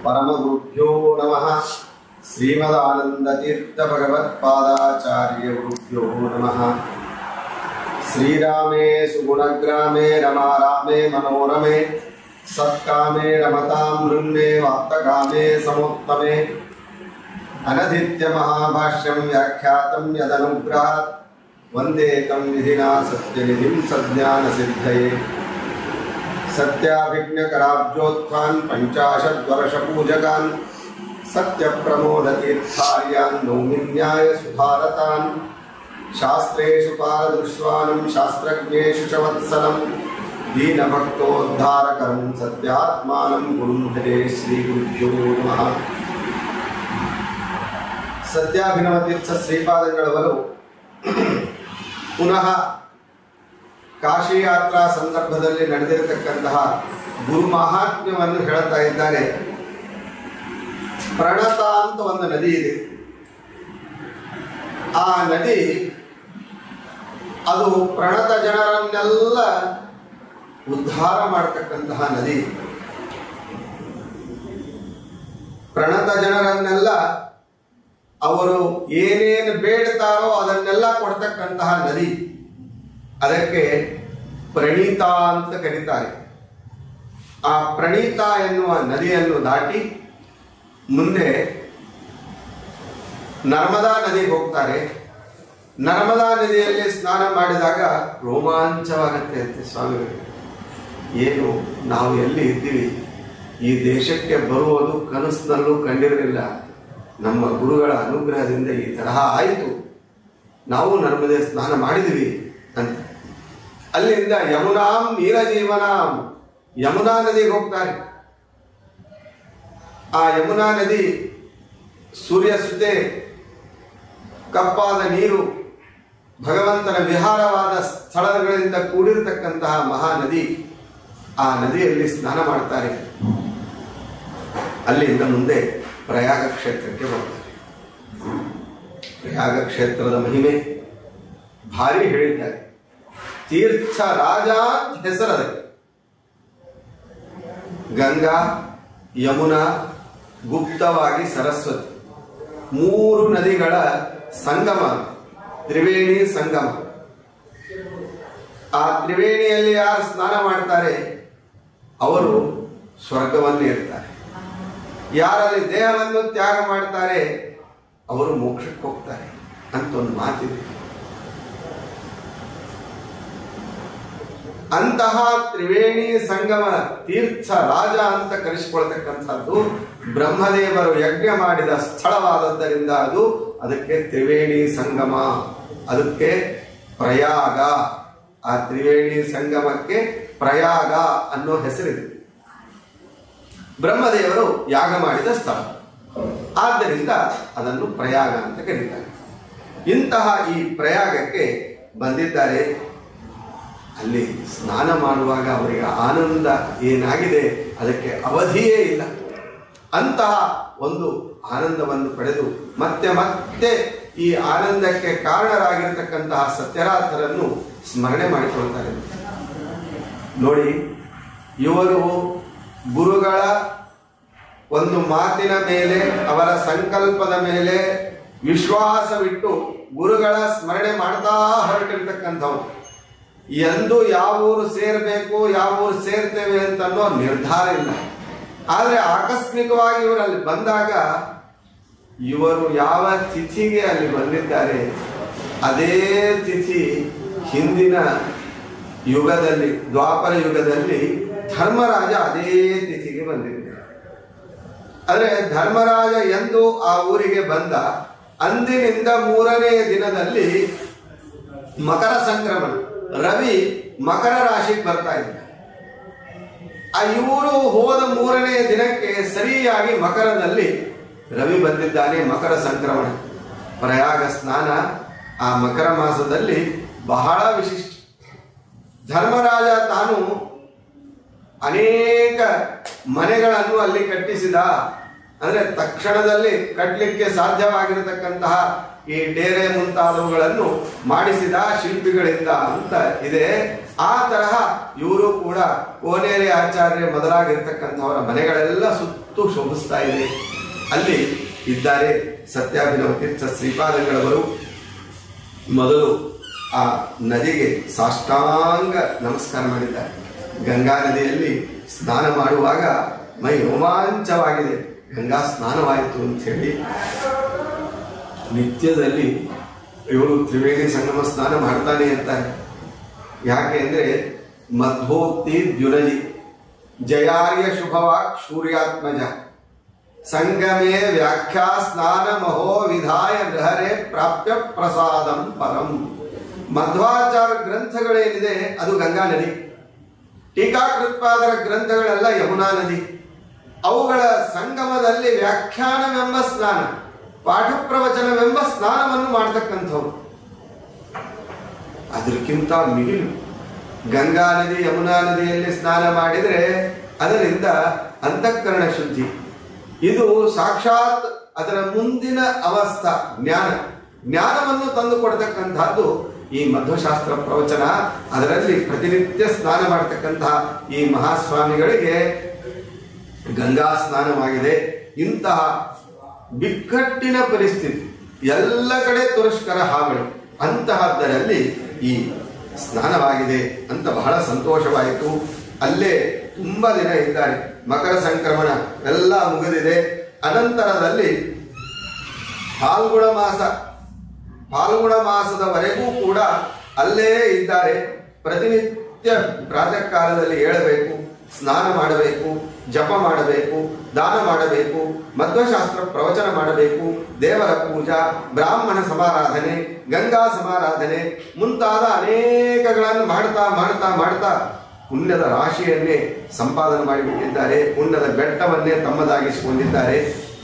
परमगुरुभ्यो नमः श्रीमदानन्दतीर्थभगवत्पादाचार्यगुरुभ्यो नमः श्रीरामे सुगुणग्रामे रमा रामे मनोरमे सत्कामे रमतां वृन्मे वार्तकामे समुत्तमे अनधित्यमहाभाष्यं व्याख्यातं यदनुग्रहात् वन्देकं विधिना सत्यनिधिं सज्ञानसिद्धये सत्याभिज्ञकराब्जोत्थान् पञ्चाशद्वर्षपूजकान् सत्यप्रमोदतीर्थार्यान् नौमिन्याय सुभारतान् शास्त्रेषु पारदृश्वानं शास्त्रज्ञेषु च वत्सलं दीनभक्तोद्धारकरं सत्यात्मानं गुरुं हरे श्रीगुरुभ्यो नमः ಸತ್ಯಾಭಿನವತೀರ್ಥ ಶ್ರೀಪಾದಂಗಳವರು ಪುನಃ ಕಾಶಿ ಯಾತ್ರಾ ಸಂದರ್ಭದಲ್ಲಿ ನಡೆದಿರತಕ್ಕಂತಹ ಗುರು ಮಹಾತ್ಮ್ಯವನ್ನು ಹೇಳ್ತಾ ಇದ್ದಾರೆ ಪ್ರಣತ ಅಂತ ಒಂದು ನದಿ ಇದೆ ಆ ನದಿ ಅದು ಪ್ರಣತ ಜನರನ್ನೆಲ್ಲ ಉದ್ಧಾರ ಮಾಡತಕ್ಕಂತಹ ನದಿ ಪ್ರಣತ ಜನರನ್ನೆಲ್ಲ ಅವರು ಏನೇನು ಬೇಡ್ತಾರೋ ಅದನ್ನೆಲ್ಲ ಕೊಡ್ತಕ್ಕಂತಹ ನದಿ ಅದಕ್ಕೆ ಪ್ರಣೀತ ಅಂತ ಕರೀತಾರೆ ಆ ಪ್ರಣೀತ ಎನ್ನುವ ನದಿಯನ್ನು ದಾಟಿ ಮುಂದೆ ನರ್ಮದಾ ನದಿಗೆ ಹೋಗ್ತಾರೆ ನರ್ಮದಾ ನದಿಯಲ್ಲಿ ಸ್ನಾನ ಮಾಡಿದಾಗ ರೋಮಾಂಚವಾಗುತ್ತೆ ಅಂತೆ ಸ್ವಾಮಿಗಳಿಗೆ ಏನು ನಾವು ಎಲ್ಲಿ ಇದ್ದೀವಿ ಈ ದೇಶಕ್ಕೆ ಬರುವುದು ಕನಸಿನಲ್ಲೂ ಕಂಡಿರಲಿಲ್ಲ ನಮ್ಮ ಗುರುಗಳ ಅನುಗ್ರಹದಿಂದ ಈ ತರಹ ಆಯಿತು ನಾವು ನರ್ಮದೆ ಸ್ನಾನ ಮಾಡಿದ್ವಿ ಅಂತ ಅಲ್ಲಿಂದ ಯಮುನಾಂ ನೀರಜೀವನಾಂ ಯಮುನಾ ನದಿಗೆ ಹೋಗ್ತಾರೆ ಆ ಯಮುನಾ ನದಿ ಸೂರ್ಯ ಸುತೆ ಕಪ್ಪಾದ ನೀರು ಭಗವಂತನ ವಿಹಾರವಾದ ಸ್ಥಳಗಳಿಂದ ಕೂಡಿರತಕ್ಕಂತಹ ಮಹಾನದಿ ಆ ನದಿಯಲ್ಲಿ ಸ್ನಾನ ಮಾಡ್ತಾರೆ ಅಲ್ಲಿಂದ ಮುಂದೆ ಪ್ರಯಾಗ ಕ್ಷೇತ್ರಕ್ಕೆ ಬರ್ತಾರೆ ಪ್ರಯಾಗ ಕ್ಷೇತ್ರದ ಮಹಿಮೆ ಭಾರಿ ಹೇಳಿದ್ದಾರೆ ತೀರ್ಥ ರಾಜ ಅಂತ ಹೆಸರದಕ್ಕೆ ಗಂಗಾ ಯಮುನಾ ಗುಪ್ತವಾಗಿ ಸರಸ್ವತಿ ಮೂರು ನದಿಗಳ ಸಂಗಮ ತ್ರಿವೇಣಿ ಸಂಗಮ ಆ ತ್ರಿವೇಣಿಯಲ್ಲಿ ಯಾರು ಸ್ನಾನ ಮಾಡ್ತಾರೆ ಅವರು ಸ್ವರ್ಗವನ್ನು ಇರ್ತಾರೆ ಯಾರಲ್ಲಿ ದೇಹವನ್ನು ತ್ಯಾಗ ಮಾಡ್ತಾರೆ ಅವರು ಮೋಕ್ಷಕ್ಕೆ ಹೋಗ್ತಾರೆ ಅಂತ ಒಂದು ಮಾತಿದೆ ಅಂತಹ ತ್ರಿವೇಣಿ ಸಂಗಮ ತೀರ್ಥ ರಾಜ ಅಂತ ಕರೆಸಿಕೊಳ್ತಕ್ಕಂಥದ್ದು ಬ್ರಹ್ಮದೇವರು ಯಜ್ಞ ಮಾಡಿದ ಸ್ಥಳವಾದದ್ದರಿಂದ ಅದು ಅದಕ್ಕೆ ತ್ರಿವೇಣಿ ಸಂಗಮ ಅದಕ್ಕೆ ಪ್ರಯಾಗ ಆ ತ್ರಿವೇಣಿ ಸಂಗಮಕ್ಕೆ ಪ್ರಯಾಗ ಅನ್ನೋ ಹೆಸರಿದೆ ಬ್ರಹ್ಮದೇವರು ಯಾಗ ಮಾಡಿದ ಸ್ಥಳ ಆದ್ದರಿಂದ ಅದನ್ನು ಪ್ರಯಾಗ ಅಂತ ಕರೀತಾರೆ ಇಂತಹ ಈ ಪ್ರಯಾಗಕ್ಕೆ ಬಂದಿದ್ದಾರೆ ಅಲ್ಲಿ ಸ್ನಾನ ಮಾಡುವಾಗ ಅವರಿಗೆ ಆನಂದ ಏನಾಗಿದೆ ಅದಕ್ಕೆ ಅವಧಿಯೇ ಇಲ್ಲ ಅಂತಹ ಒಂದು ಆನಂದವನ್ನು ಪಡೆದು ಮತ್ತೆ ಮತ್ತೆ ಈ ಆನಂದಕ್ಕೆ ಕಾರಣರಾಗಿರತಕ್ಕಂತಹ ಸತ್ಯರಾಥರನ್ನು ಸ್ಮರಣೆ ಮಾಡಿಕೊಳ್ತಾರೆ ನೋಡಿ ಇವರು ಗುರುಗಳ ಒಂದು ಮಾತಿನ ಮೇಲೆ ಅವರ ಸಂಕಲ್ಪದ ಮೇಲೆ ವಿಶ್ವಾಸವಿಟ್ಟು ಗುರುಗಳ ಸ್ಮರಣೆ ಮಾಡ್ತಾ ಹೊರಟಿರ್ತಕ್ಕಂಥವ್ರು ಎಂದು ಯಾವ ಊರು ಸೇರಬೇಕು ಯಾವ ಊರು ಸೇರ್ತೇವೆ ಅಂತ ಅನ್ನೋ ನಿರ್ಧಾರ ಇಲ್ಲ ಆದರೆ ಆಕಸ್ಮಿಕವಾಗಿ ಇವರು ಅಲ್ಲಿ ಬಂದಾಗ ಇವರು ಯಾವ ತಿಥಿಗೆ ಅಲ್ಲಿ ಬಂದಿದ್ದಾರೆ ಅದೇ ತಿಥಿ ಹಿಂದಿನ ಯುಗದಲ್ಲಿ ದ್ವಾಪರ ಯುಗದಲ್ಲಿ ಧರ್ಮರಾಜ ಅದೇ ತಿಥಿಗೆ ಬಂದಿದ್ದಾರೆ ಆದರೆ ಧರ್ಮರಾಜ ಎಂದು ಆ ಊರಿಗೆ ಬಂದ ಅಂದಿನಿಂದ ಮೂರನೆಯ ದಿನದಲ್ಲಿ ಮಕರ ಸಂಕ್ರಮಣ ರವಿ ಮಕರ ರಾಶಿಗೆ ಬರ್ತಾ ಇದ್ದ ಆ ಇವರು ಹೋದ ಮೂರನೆಯ ದಿನಕ್ಕೆ ಸರಿಯಾಗಿ ಮಕರದಲ್ಲಿ ರವಿ ಬಂದಿದ್ದಾನೆ ಮಕರ ಸಂಕ್ರಮಣ ಪ್ರಯಾಗ ಸ್ನಾನ ಆ ಮಕರ ಮಾಸದಲ್ಲಿ ಬಹಳ ವಿಶಿಷ್ಟ ಧರ್ಮರಾಜ ತಾನು ಅನೇಕ ಮನೆಗಳನ್ನು ಅಲ್ಲಿ ಕಟ್ಟಿಸಿದ ಅಂದ್ರೆ ತಕ್ಷಣದಲ್ಲಿ ಕಟ್ಟಲಿಕ್ಕೆ ಸಾಧ್ಯವಾಗಿರತಕ್ಕಂತಹ ಈ ಡೇರೆ ಮುಂತಾದವುಗಳನ್ನು ಮಾಡಿಸಿದ ಶಿಲ್ಪಿಗಳಿಂದ ಅಂತ ಇದೆ ಆ ತರಹ ಇವರು ಕೂಡ ಕೋನೇರಿ ಆಚಾರ್ಯ ಮೊದಲಾಗಿರ್ತಕ್ಕಂಥವರ ಮನೆಗಳೆಲ್ಲ ಸುತ್ತು ಶೋಭಿಸ್ತಾ ಇದೆ ಅಲ್ಲಿ ಇದ್ದಾರೆ ಸತ್ಯಾಭಿನವ ತೀರ್ಥ ಶ್ರೀಪಾದಂಗಳವರು ಮೊದಲು ಆ ನದಿಗೆ ಸಾಷ್ಟಾಂಗ ನಮಸ್ಕಾರ ಮಾಡಿದ್ದಾರೆ ಗಂಗಾ ನದಿಯಲ್ಲಿ ಸ್ನಾನ ಮಾಡುವಾಗ ಮೈ ರೋಮಾಂಚವಾಗಿದೆ ಗಂಗಾ ಸ್ನಾನವಾಯಿತು ಅಂತ ಹೇಳಿ ನಿತ್ಯದಲ್ಲಿ ಇವರು ತ್ರಿವೇಣಿ ಸಂಗಮ ಸ್ನಾನ ಮಾಡ್ತಾನೆ ಇರ್ತಾರೆ ಯಾಕೆ ಅಂದ್ರೆ ಮಧ್ವೋಕ್ತಿ ದ್ಯುನಜಿ ಜಯಾರ್ಯ ಶುಭವಾಕ್ ಸೂರ್ಯಾತ್ಮಜ ಸಂಗಮೇ ವ್ಯಾಖ್ಯಾ ಸ್ನಾನ ಮಹೋ ವಿಧಾಯ ಗೃಹರೆ ಪ್ರಾಪ್ಯ ಪ್ರಸಾದಂ ಪರಂ ಮಧ್ವಾಚಾರ ಗ್ರಂಥಗಳೇನಿದೆ ಅದು ಗಂಗಾ ನದಿ ಟೀಕಾಕೃತ್ಪಾದರ ಗ್ರಂಥಗಳೆಲ್ಲ ಯಮುನಾ ನದಿ ಅವುಗಳ ಸಂಗಮದಲ್ಲಿ ವ್ಯಾಖ್ಯಾನವೆಂಬ ಸ್ನಾನ ಪಾಠ ಪ್ರವಚನವೆಂಬ ಸ್ನಾನವನ್ನು ಮಾಡ್ತಕ್ಕಂಥವ್ರು ಅದಕ್ಕಿಂತ ಮಿಗಿಲು ಗಂಗಾ ನದಿ ಯಮುನಾ ನದಿಯಲ್ಲಿ ಸ್ನಾನ ಮಾಡಿದರೆ ಅದರಿಂದ ಅಂತಃಕರಣ ಶುದ್ಧಿ ಇದು ಸಾಕ್ಷಾತ್ ಅದರ ಮುಂದಿನ ಅವಸ್ಥಾ ಜ್ಞಾನ ಜ್ಞಾನವನ್ನು ತಂದು ಕೊಡ್ತಕ್ಕಂತಹದ್ದು ಈ ಮಧ್ವಶಾಸ್ತ್ರ ಪ್ರವಚನ ಅದರಲ್ಲಿ ಪ್ರತಿನಿತ್ಯ ಸ್ನಾನ ಮಾಡತಕ್ಕಂತಹ ಈ ಮಹಾಸ್ವಾಮಿಗಳಿಗೆ ಗಂಗಾ ಸ್ನಾನವಾಗಿದೆ ಇಂತಹ ಬಿಕ್ಕಟ್ಟಿನ ಪರಿಸ್ಥಿತಿ ಎಲ್ಲ ಕಡೆ ತುರಸ್ಕರ ಹಾವಳಿ ಅಂತಹದ್ದರಲ್ಲಿ ಈ ಸ್ನಾನವಾಗಿದೆ ಅಂತ ಬಹಳ ಸಂತೋಷವಾಯಿತು ಅಲ್ಲೇ ತುಂಬಾ ದಿನ ಇದ್ದಾರೆ ಮಕರ ಸಂಕ್ರಮಣ ಎಲ್ಲ ಮುಗಿದಿದೆ ಅನಂತರದಲ್ಲಿ ಫಾಲ್ಗುಣ ಮಾಸ ಫಾಲ್ಗುಣ ಮಾಸದವರೆಗೂ ಕೂಡ ಅಲ್ಲೇ ಇದ್ದಾರೆ ಪ್ರತಿನಿತ್ಯ ಪ್ರಾತಃ ಕಾಲದಲ್ಲಿ ಏಳಬೇಕು ಸ್ನಾನ ಮಾಡಬೇಕು ಜಪ ಮಾಡಬೇಕು ದಾನ ಮಾಡಬೇಕು ಮಧ್ವಶಾಸ್ತ್ರ ಪ್ರವಚನ ಮಾಡಬೇಕು ದೇವರ ಪೂಜಾ ಬ್ರಾಹ್ಮಣ ಸಮಾರಾಧನೆ ಗಂಗಾ ಸಮಾರಾಧನೆ ಮುಂತಾದ ಅನೇಕಗಳನ್ನು ಮಾಡ್ತಾ ಮಾಡ್ತಾ ಮಾಡ್ತಾ ಪುಣ್ಯದ ರಾಶಿಯನ್ನೇ ಸಂಪಾದನೆ ಮಾಡಿಬಿಟ್ಟಿದ್ದಾರೆ ಪುಣ್ಯದ ಬೆಟ್ಟವನ್ನೇ ತಮ್ಮದಾಗಿಸಿಕೊಂಡಿದ್ದಾರೆ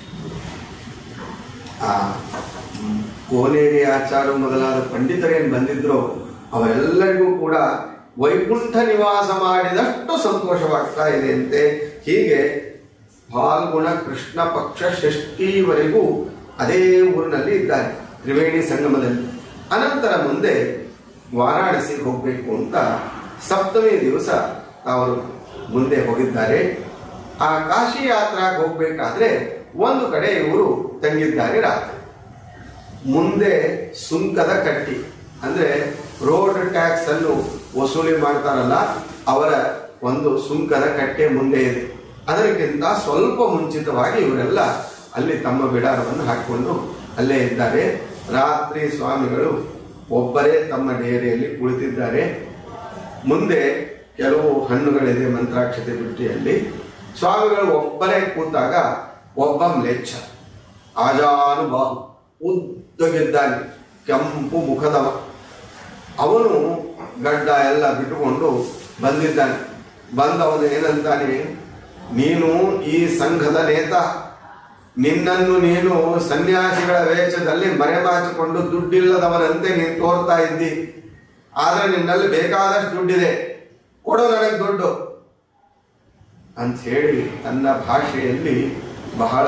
ಆ ಕೋನೇರಿ ಆಚಾರ್ಯ ಮೊದಲಾದ ಪಂಡಿತರೇನು ಬಂದಿದ್ರು ಅವರೆಲ್ಲರಿಗೂ ಕೂಡ ವೈಕುಂಠ ನಿವಾಸ ಮಾಡಿದಷ್ಟು ಸಂತೋಷವಾಗ್ತಾ ಇದೆ ಅಂತೆ ಹೀಗೆ ಫಾಲ್ಗುಣ ಕೃಷ್ಣ ಪಕ್ಷ ಷಷ್ಠಿವರೆಗೂ ಅದೇ ಊರಿನಲ್ಲಿ ಇದ್ದಾರೆ ತ್ರಿವೇಣಿ ಸಂಗಮದಲ್ಲಿ ಅನಂತರ ಮುಂದೆ ವಾರಾಣಸಿಗೆ ಹೋಗಬೇಕು ಅಂತ ಸಪ್ತಮಿ ದಿವಸ ಅವರು ಮುಂದೆ ಹೋಗಿದ್ದಾರೆ ಆ ಕಾಶಿ ಯಾತ್ರಾಗೆ ಹೋಗ್ಬೇಕಾದ್ರೆ ಒಂದು ಕಡೆ ಇವರು ತಂಗಿದ್ದಾರೆ ರಾತ್ರಿ ಮುಂದೆ ಸುಂಕದ ಕಟ್ಟಿ ಅಂದ್ರೆ ರೋಡ್ ಟ್ಯಾಕ್ಸ್ ಅನ್ನು ವಸೂಲಿ ಮಾಡ್ತಾರಲ್ಲ ಅವರ ಒಂದು ಸುಂಕದ ಕಟ್ಟೆ ಮುಂದೆ ಇದೆ ಅದಕ್ಕಿಂತ ಸ್ವಲ್ಪ ಮುಂಚಿತವಾಗಿ ಇವರೆಲ್ಲ ಅಲ್ಲಿ ತಮ್ಮ ಬಿಡಾರವನ್ನು ಹಾಕಿಕೊಂಡು ಅಲ್ಲೇ ಇದ್ದಾರೆ ರಾತ್ರಿ ಸ್ವಾಮಿಗಳು ಒಬ್ಬರೇ ತಮ್ಮ ಡೇರಿಯಲ್ಲಿ ಕುಳಿತಿದ್ದಾರೆ ಮುಂದೆ ಕೆಲವು ಹಣ್ಣುಗಳಿದೆ ಮಂತ್ರಾಕ್ಷತೆ ಬಿಟ್ಟಿಯಲ್ಲಿ ಸ್ವಾಮಿಗಳು ಒಬ್ಬರೇ ಕೂತಾಗ ಒಬ್ಬ ಮ್ಲೇಚ್ಛ ಆಜಾನುಬಾಹು ಉದ್ದಗಿದ್ದಾನೆ ಕೆಂಪು ಮುಖದವ ಅವನು ಗಡ್ಡ ಎಲ್ಲ ಬಿಟ್ಟುಕೊಂಡು ಬಂದಿದ್ದಾನೆ ಬಂದವನು ಏನಂತಾನೆ ನೀನು ಈ ಸಂಘದ ನೇತ ನಿನ್ನನ್ನು ನೀನು ಸನ್ಯಾಸಿಗಳ ವೇಷದಲ್ಲಿ ಮರೆಮಾಚಿಕೊಂಡು ದುಡ್ಡಿಲ್ಲದವನಂತೆ ನೀನು ತೋರ್ತಾ ಇದ್ದಿ ಆದ್ರೆ ನಿನ್ನಲ್ಲಿ ಬೇಕಾದಷ್ಟು ದುಡ್ಡಿದೆ ಕೊಡು ನನಗೆ ದುಡ್ಡು ಅಂತ ಹೇಳಿ ತನ್ನ ಭಾಷೆಯಲ್ಲಿ ಬಹಳ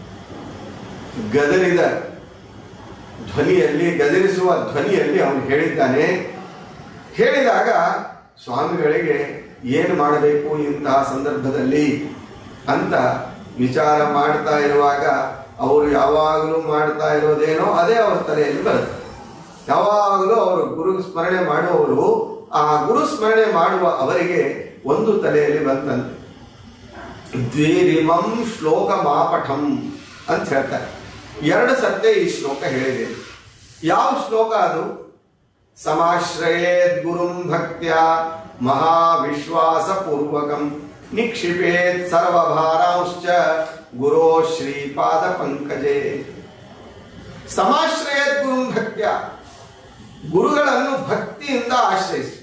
ಗದರಿದ ಧ್ವನಿಯಲ್ಲಿ ಗದರಿಸುವ ಧ್ವನಿಯಲ್ಲಿ ಅವನು ಹೇಳಿದ್ದಾನೆ ಹೇಳಿದಾಗ ಸ್ವಾಮಿಗಳಿಗೆ ಏನು ಮಾಡಬೇಕು ಇಂತಹ ಸಂದರ್ಭದಲ್ಲಿ ಅಂತ ವಿಚಾರ ಮಾಡ್ತಾ ಇರುವಾಗ ಅವರು ಯಾವಾಗಲೂ ಮಾಡ್ತಾ ಇರೋದೇನೋ ಅದೇ ಅವರ ತಲೆಯಲ್ಲಿ ಬರುತ್ತೆ ಯಾವಾಗಲೂ ಅವರು ಗುರು ಸ್ಮರಣೆ ಮಾಡುವವರು ಆ ಗುರು ಸ್ಮರಣೆ ಮಾಡುವ ಅವರಿಗೆ ಒಂದು ತಲೆಯಲ್ಲಿ ಬಂತಂತೆ ದ್ವಿರಿಮಂ ಶ್ಲೋಕ ಮಾಪಠಂ ಅಂತ ಹೇಳ್ತಾರೆ ಎರಡು ಸತ್ಯ ಈ ಶ್ಲೋಕ ಹೇಳಿದೆ ಯಾವ ಶ್ಲೋಕ ಅದು ಸಮಾಶ್ರಯೇದ್ ಗುರುಂ ಭಕ್ತ್ಯ ಮಹಾವಿಶ್ವಾಸ ಪೂರ್ವಕಂ ನಿಕ್ಷಿಪೇತ್ ಸರ್ವಭಾರಾಂಶ್ಚ ಗುರೋ ಶ್ರೀಪಾದ ಪಂಕಜೆ ಸಮಾಶ್ರಯೇದ್ ಗುರುಂ ಭಕ್ತ್ಯ ಗುರುಗಳನ್ನು ಭಕ್ತಿಯಿಂದ ಆಶ್ರಯಿಸಿ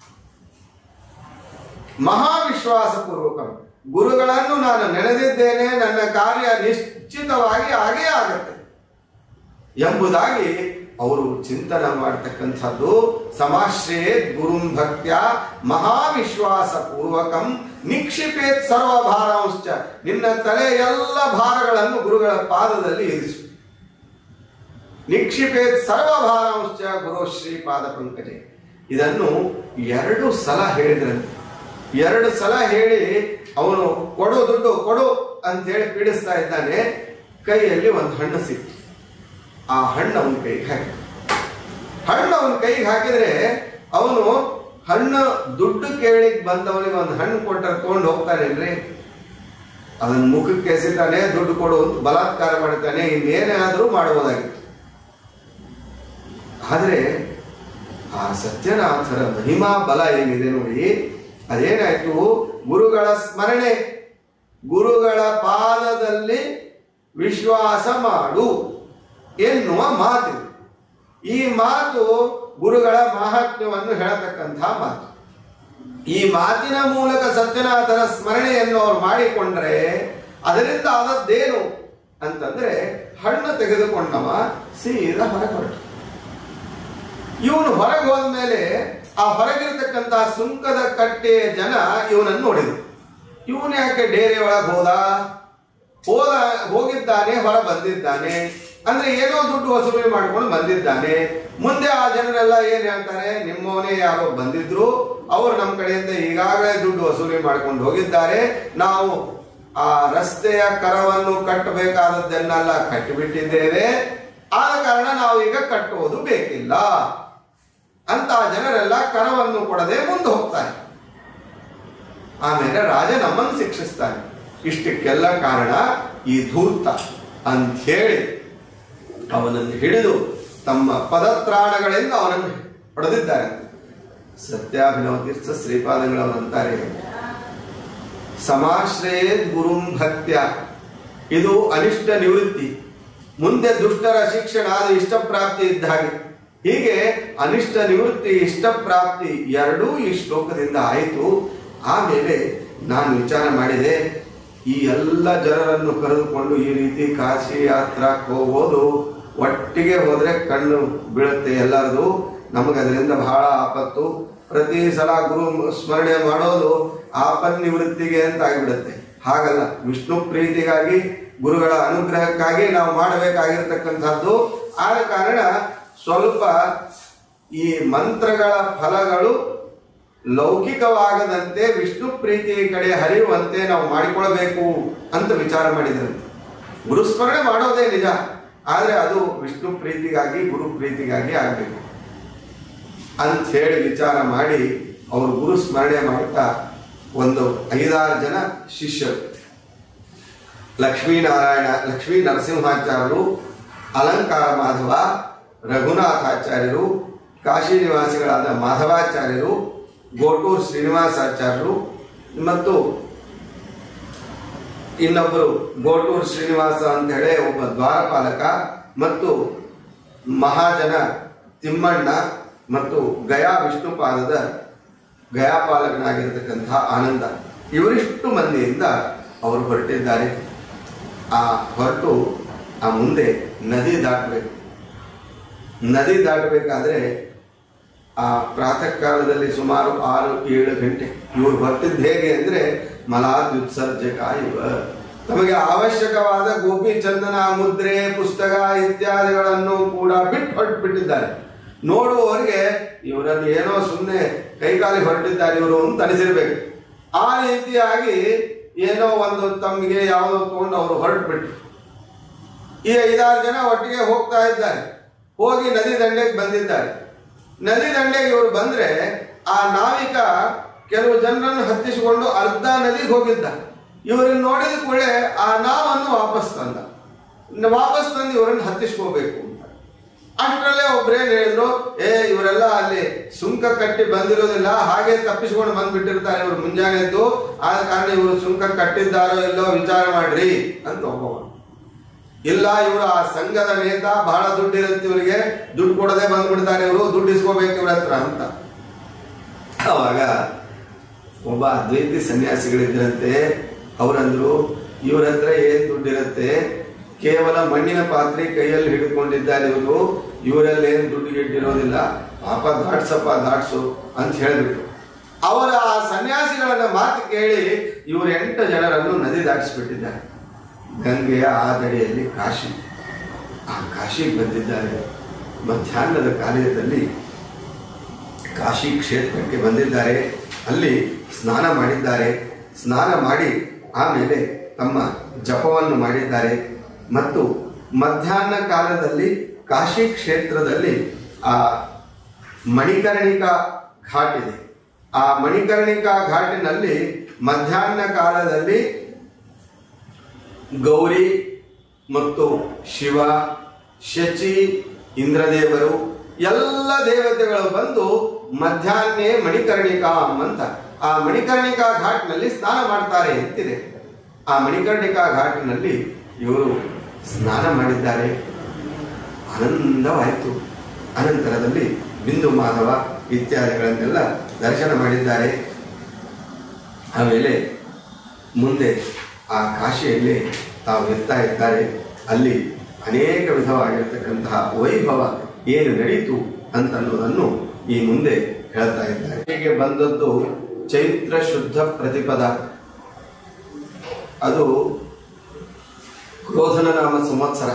ಮಹಾವಿಶ್ವಾಸ ಪೂರ್ವಕಂ ಗುರುಗಳನ್ನು ನಾನು ನೆನೆದಿದ್ದೇನೆ ನನ್ನ ಕಾರ್ಯ ನಿಶ್ಚಿತವಾಗಿ ಆಗೇ ಆಗುತ್ತೆ ಎಂಬುದಾಗಿ ಅವರು ಚಿಂತನೆ ಮಾಡತಕ್ಕಂಥದ್ದು ಸಮಾಶ್ರಯೇ ಗುರುಂ ಭಕ್ತ್ಯ ಮಹಾವಿಶ್ವಾಸ ಪೂರ್ವಕಂ ನಿಕ್ಷಿಪೇತ್ ಸರ್ವ ಭಾರಾಂಶ್ಚ ನಿನ್ನ ತಲೆ ಎಲ್ಲ ಭಾರಗಳನ್ನು ಗುರುಗಳ ಪಾದದಲ್ಲಿ ಇರಿಸು ನಿಕ್ಷಿಪೇತ್ ಸರ್ವಭಾರಾಂಶ ಗುರು ಶ್ರೀಪಾದ ಪಂಕಜೆ ಇದನ್ನು ಎರಡು ಸಲ ಹೇಳಿದ್ರಂತೆ ಎರಡು ಸಲ ಹೇಳಿ ಅವನು ಕೊಡು ದುಡ್ಡು ಕೊಡು ಅಂತ ಹೇಳಿ ಪೀಡಿಸ್ತಾ ಇದ್ದಾನೆ ಕೈಯಲ್ಲಿ ಒಂದು ಹಣ್ಣು ಸಿಕ್ತು ಆ ಹಣ್ಣು ಅವನ ಕೈಗೆ ಹಾಕಿ ಹಣ್ಣು ಅವನ ಕೈಗೆ ಹಾಕಿದ್ರೆ ಅವನು ಹಣ್ಣು ದುಡ್ಡು ಕೇಳಿಕ್ ಬಂದವನಿಗೆ ಒಂದು ಹಣ್ಣು ಕೊಟ್ಟರೆ ತಗೊಂಡು ಹೋಗ್ತಾನೇನ್ರಿ ಅದನ್ನ ಮುಖಕ್ಕೆ ಎಸಿತಾನೆ ದುಡ್ಡು ಕೊಡು ಅಂತ ಬಲಾತ್ಕಾರ ಮಾಡ್ತಾನೆ ಇನ್ನೇನಾದರೂ ಮಾಡಬಹುದಾಗಿತ್ತು ಆದ್ರೆ ಆ ಸತ್ಯನಾಥರ ಮಹಿಮಾ ಬಲ ಏನಿದೆ ನೋಡಿ ಅದೇನಾಯ್ತು ಗುರುಗಳ ಸ್ಮರಣೆ ಗುರುಗಳ ಪಾದದಲ್ಲಿ ವಿಶ್ವಾಸ ಮಾಡು ಎನ್ನುವ ಮಾತು ಈ ಮಾತು ಗುರುಗಳ ಮಹಾತ್ಮ್ಯವನ್ನು ಹೇಳತಕ್ಕಂತಹ ಮಾತು ಈ ಮಾತಿನ ಮೂಲಕ ಸತ್ಯನಾಥರ ಸ್ಮರಣೆಯನ್ನು ಅವ್ರು ಮಾಡಿಕೊಂಡ್ರೆ ಅದರಿಂದ ಆದದ್ದೇನು ಅಂತಂದ್ರೆ ಹಣ್ಣು ತೆಗೆದುಕೊಂಡವ ಸೀದಾ ಹೊರಗೆ ಹೊರಟು ಇವನು ಹೊರಗೆ ಹೋದ್ಮೇಲೆ ಆ ಹೊರಗಿರತಕ್ಕಂತ ಸುಂಕದ ಕಟ್ಟೆಯ ಜನ ಇವನನ್ನು ನೋಡಿದ್ರು ಇವನು ಯಾಕೆ ಡೇರೆ ಒಳಗೆ ಹೋದ ಹೋದ ಹೋಗಿದ್ದಾನೆ ಹೊರ ಬಂದಿದ್ದಾನೆ ಅಂದ್ರೆ ಏನೋ ದುಡ್ಡು ವಸೂಲಿ ಮಾಡ್ಕೊಂಡು ಬಂದಿದ್ದಾನೆ ಮುಂದೆ ಆ ಜನರೆಲ್ಲ ಏನ್ ಹೇಳ್ತಾರೆ ನಿಮ್ಮವನೇ ಯಾರೋ ಬಂದಿದ್ರು ಅವರು ನಮ್ಮ ಕಡೆಯಿಂದ ಈಗಾಗಲೇ ದುಡ್ಡು ವಸೂಲಿ ಮಾಡ್ಕೊಂಡು ಹೋಗಿದ್ದಾರೆ ನಾವು ಆ ರಸ್ತೆಯ ಕರವನ್ನು ಕಟ್ಟಬೇಕಾದದ್ದನ್ನೆಲ್ಲ ಕಟ್ಟಿಬಿಟ್ಟಿದ್ದೇವೆ ಆದ ಕಾರಣ ನಾವು ಈಗ ಕಟ್ಟುವುದು ಬೇಕಿಲ್ಲ ಅಂತ ಜನರೆಲ್ಲ ಕರವನ್ನು ಕೊಡದೆ ಮುಂದೆ ಹೋಗ್ತಾರೆ ಆಮೇಲೆ ರಾಜ ನಮ್ಮನ್ನು ಶಿಕ್ಷಿಸ್ತಾನೆ ಇಷ್ಟಕ್ಕೆಲ್ಲ ಕಾರಣ ಈ ಧೂರ್ತ ಅಂತ ಹೇಳಿ ಅವನನ್ನು ಹಿಡಿದು ತಮ್ಮ ಪದತ್ರಾಣಗಳಿಂದ ಅವನನ್ನು ಹೊಡೆದಿದ್ದಾರೆ ಸತ್ಯಾಭಿನವ ತೀರ್ಥ ಶ್ರೀಪಾದಗಳವರಂತಾರೆ ಸಮಾಶ್ರಯೇ ಗುರುಂ ಭಕ್ತ್ಯ ಇದು ಅನಿಷ್ಟ ನಿವೃತ್ತಿ ಮುಂದೆ ದುಷ್ಟರ ಶಿಕ್ಷಣ ಅದು ಇಷ್ಟಪ್ರಾಪ್ತಿ ಇದ್ದ ಹಾಗೆ ಹೀಗೆ ಅನಿಷ್ಟ ನಿವೃತ್ತಿ ಇಷ್ಟಪ್ರಾಪ್ತಿ ಎರಡೂ ಈ ಶ್ಲೋಕದಿಂದ ಆಯಿತು ಆಮೇಲೆ ನಾನು ವಿಚಾರ ಮಾಡಿದೆ ಈ ಎಲ್ಲ ಜನರನ್ನು ಕರೆದುಕೊಂಡು ಈ ರೀತಿ ಕಾಶಿ ಯಾತ್ರಕ್ಕೆ ಹೋಗೋದು ಒಟ್ಟಿಗೆ ಹೋದ್ರೆ ಕಣ್ಣು ಬೀಳುತ್ತೆ ಎಲ್ಲರದು ನಮಗೆ ಅದರಿಂದ ಬಹಳ ಆಪತ್ತು ಪ್ರತಿ ಸಲ ಗುರು ಸ್ಮರಣೆ ಮಾಡೋದು ಆಪತ್ ನಿವೃತ್ತಿಗೆ ಅಂತ ಆಗಿಬಿಡುತ್ತೆ ಹಾಗಲ್ಲ ವಿಷ್ಣು ಪ್ರೀತಿಗಾಗಿ ಗುರುಗಳ ಅನುಗ್ರಹಕ್ಕಾಗಿ ನಾವು ಮಾಡಬೇಕಾಗಿರ್ತಕ್ಕಂಥದ್ದು ಆದ ಕಾರಣ ಸ್ವಲ್ಪ ಈ ಮಂತ್ರಗಳ ಫಲಗಳು ಲೌಕಿಕವಾಗದಂತೆ ವಿಷ್ಣು ಪ್ರೀತಿ ಕಡೆ ಹರಿಯುವಂತೆ ನಾವು ಮಾಡಿಕೊಳ್ಳಬೇಕು ಅಂತ ವಿಚಾರ ಮಾಡಿದ್ರಂತೆ ಗುರುಸ್ಮರಣೆ ಮಾಡೋದೇ ನಿಜ ಆದ್ರೆ ಅದು ವಿಷ್ಣು ಪ್ರೀತಿಗಾಗಿ ಗುರು ಪ್ರೀತಿಗಾಗಿ ಆಗಬೇಕು ಅಂತ ಹೇಳಿ ವಿಚಾರ ಮಾಡಿ ಅವರು ಗುರು ಸ್ಮರಣೆ ಮಾಡ್ತಾ ಒಂದು ಐದಾರು ಜನ ಶಿಷ್ಯರು ಲಕ್ಷ್ಮೀನಾರಾಯಣ ಲಕ್ಷ್ಮೀ ನರಸಿಂಹಾಚಾರ್ಯರು ಅಲಂಕಾರ ಮಾಧವ ರಘುನಾಥಾಚಾರ್ಯರು ಕಾಶಿ ನಿವಾಸಿಗಳಾದ ಮಾಧವಾಚಾರ್ಯರು ಗೋಟೂರ್ ಶ್ರೀನಿವಾಸಾಚಾರ್ಯರು ಮತ್ತು ಇನ್ನೊಬ್ಬರು ಗೋಟೂರ್ ಶ್ರೀನಿವಾಸ ಅಂತ ಹೇಳಿ ಒಬ್ಬ ದ್ವಾರಪಾಲಕ ಮತ್ತು ಮಹಾಜನ ತಿಮ್ಮಣ್ಣ ಮತ್ತು ಗಯಾ ವಿಷ್ಣುಪಾದದ ಗಯಾಪಾಲಕನಾಗಿರತಕ್ಕಂತಹ ಆನಂದ ಇವರಿಷ್ಟು ಮಂದಿಯಿಂದ ಅವರು ಹೊರಟಿದ್ದಾರೆ ಆ ಹೊರಟು ಆ ಮುಂದೆ ನದಿ ದಾಟಬೇಕು ನದಿ ದಾಟಬೇಕಾದ್ರೆ ಆ ಪ್ರಾತಃ ಕಾಲದಲ್ಲಿ ಸುಮಾರು ಆರು ಏಳು ಗಂಟೆ ಇವರು ಹೊರಟಿದ್ದು ಹೇಗೆ ಅಂದ್ರೆ ಮಲಾದ್ಯುತ್ಸರ್ಜಕ ಇವ ತಮಗೆ ಅವಶ್ಯಕವಾದ ಗೋಪಿ ಚಂದನ ಮುದ್ರೆ ಪುಸ್ತಕ ಇತ್ಯಾದಿಗಳನ್ನು ಕೂಡ ಬಿಟ್ಟು ಹೊರಟು ಬಿಟ್ಟಿದ್ದಾರೆ ನೋಡುವವರಿಗೆ ಇವರನ್ನು ಏನೋ ಸುಮ್ಮನೆ ಕೈಕಾಲಿ ಹೊರಟಿದ್ದಾರೆ ಇವರು ಅಂತ ಅನಿಸಿರ್ಬೇಕು ಆ ರೀತಿಯಾಗಿ ಏನೋ ಒಂದು ತಮಗೆ ಯಾವುದೋ ತಗೊಂಡು ಅವರು ಹೊರಟು ಬಿಟ್ರು ಈ ಐದಾರು ಜನ ಒಟ್ಟಿಗೆ ಹೋಗ್ತಾ ಇದ್ದಾರೆ ಹೋಗಿ ನದಿ ದಂಡೆಗೆ ಬಂದಿದ್ದಾರೆ ನದಿ ದಂಡೆಗೆ ಇವರು ಬಂದ್ರೆ ಆ ನಾವಿಕ ಕೆಲವು ಜನರನ್ನು ಹತ್ತಿಸಿಕೊಂಡು ಅರ್ಧ ನದಿಗೆ ಹೋಗಿದ್ದ ಇವರನ್ನು ನೋಡಿದ ಕೂಡಲೇ ಆ ನಾವನ್ನು ವಾಪಸ್ ತಂದ ಇನ್ನು ವಾಪಸ್ ತಂದು ಇವರನ್ನು ಹತ್ತಿಸ್ಕೋಬೇಕು ಅಂತ ಅಷ್ಟರಲ್ಲೇ ಒಬ್ರೇನ್ ಹೇಳಿದ್ರು ಏ ಇವರೆಲ್ಲ ಅಲ್ಲಿ ಸುಂಕ ಕಟ್ಟಿ ಬಂದಿರೋದಿಲ್ಲ ಹಾಗೆ ತಪ್ಪಿಸ್ಕೊಂಡು ಬಂದ್ಬಿಟ್ಟಿರ್ತಾರೆ ಇವರು ಮುಂಜಾನೆ ಎದ್ದು ಆದ ಕಾರಣ ಇವರು ಸುಂಕ ಕಟ್ಟಿದ್ದಾರೋ ಇಲ್ಲೋ ವಿಚಾರ ಮಾಡ್ರಿ ಅಂತ ಒಬ್ಬವ ಇಲ್ಲ ಇವರು ಆ ಸಂಘದ ನೇತ ಬಹಳ ದುಡ್ಡು ಇರುತ್ತೆ ಇವರಿಗೆ ದುಡ್ಡು ಕೊಡದೆ ಬಂದ್ಬಿಡ್ತಾರೆ ಇವರು ದುಡ್ಡು ಇಸ್ಕೋಬೇಕು ಇವ್ರ ಹತ್ರ ಅಂತ ಅವಾಗ ಒಬ್ಬ ಅದ್ವೈತಿ ಸನ್ಯಾಸಿಗಳಿದ್ರಂತೆ ಅವರಂದ್ರು ಇವ್ರ ಹತ್ರ ಏನ್ ದುಡ್ಡಿರುತ್ತೆ ಕೇವಲ ಮಣ್ಣಿನ ಪಾತ್ರೆ ಕೈಯಲ್ಲಿ ಹಿಡ್ಕೊಂಡಿದ್ದಾರೆ ಇವರು ಇವರಲ್ಲಿ ಏನ್ ದುಡ್ಡು ಗಿಟ್ಟಿರೋದಿಲ್ಲ ಪಾಪ ದಾಟ್ಸಪ್ಪ ದಾಟ್ಸು ಅಂತ ಹೇಳಿಬಿಟ್ರು ಅವರ ಆ ಸನ್ಯಾಸಿಗಳನ್ನ ಮಾತು ಕೇಳಿ ಇವರು ಎಂಟು ಜನರನ್ನು ನದಿ ದಾಟಿಸ್ಬಿಟ್ಟಿದ್ದಾರೆ ಗಂಗೆಯ ಆ ದಡಿಯಲ್ಲಿ ಕಾಶಿ ಆ ಕಾಶಿಗೆ ಬಂದಿದ್ದಾರೆ ಮಧ್ಯಾಹ್ನದ ಕಾಲದಲ್ಲಿ ಕಾಶಿ ಕ್ಷೇತ್ರಕ್ಕೆ ಬಂದಿದ್ದಾರೆ ಅಲ್ಲಿ ಸ್ನಾನ ಮಾಡಿದ್ದಾರೆ ಸ್ನಾನ ಮಾಡಿ ಆಮೇಲೆ ತಮ್ಮ ಜಪವನ್ನು ಮಾಡಿದ್ದಾರೆ ಮತ್ತು ಮಧ್ಯಾಹ್ನ ಕಾಲದಲ್ಲಿ ಕಾಶಿ ಕ್ಷೇತ್ರದಲ್ಲಿ ಆ ಮಣಿಕರ್ಣಿಕಾ ಘಾಟ್ ಇದೆ ಆ ಮಣಿಕರ್ಣಿಕಾ ಘಾಟಿನಲ್ಲಿ ಮಧ್ಯಾಹ್ನ ಕಾಲದಲ್ಲಿ ಗೌರಿ ಮತ್ತು ಶಿವ ಶಚಿ ಇಂದ್ರದೇವರು ಎಲ್ಲ ದೇವತೆಗಳು ಬಂದು ಮಧ್ಯಾಹ್ನ ಮಣಿಕರ್ಣಿಕಾ ಅಂತ ಆ ಮಣಿಕರ್ಣಿಕಾ ಘಾಟ್ನಲ್ಲಿ ಸ್ನಾನ ಮಾಡ್ತಾರೆ ಅಂತಿದೆ ಆ ಮಣಿಕರ್ಣಿಕಾ ಘಾಟ್ನಲ್ಲಿ ಇವರು ಸ್ನಾನ ಮಾಡಿದ್ದಾರೆ ಆನಂದವಾಯಿತು ಅನಂತರದಲ್ಲಿ ಬಿಂದು ಮಾಧವ ಇತ್ಯಾದಿಗಳನ್ನೆಲ್ಲ ದರ್ಶನ ಮಾಡಿದ್ದಾರೆ ಆಮೇಲೆ ಮುಂದೆ ಆ ಕಾಶಿಯಲ್ಲಿ ತಾವು ಇರ್ತಾ ಇದ್ದಾರೆ ಅಲ್ಲಿ ಅನೇಕ ವಿಧವಾಗಿರತಕ್ಕಂತಹ ವೈಭವ ಏನು ನಡೀತು ಅಂತನ್ನುವುದನ್ನು ಈ ಮುಂದೆ ಹೇಳ್ತಾ ಇದ್ದಾರೆ ಹೀಗೆ ಬಂದದ್ದು ಚೈತ್ರ ಶುದ್ಧ ಪ್ರತಿಪದ ಅದು ಕ್ರೋಧನ ನಾಮ ಸಂವತ್ಸರ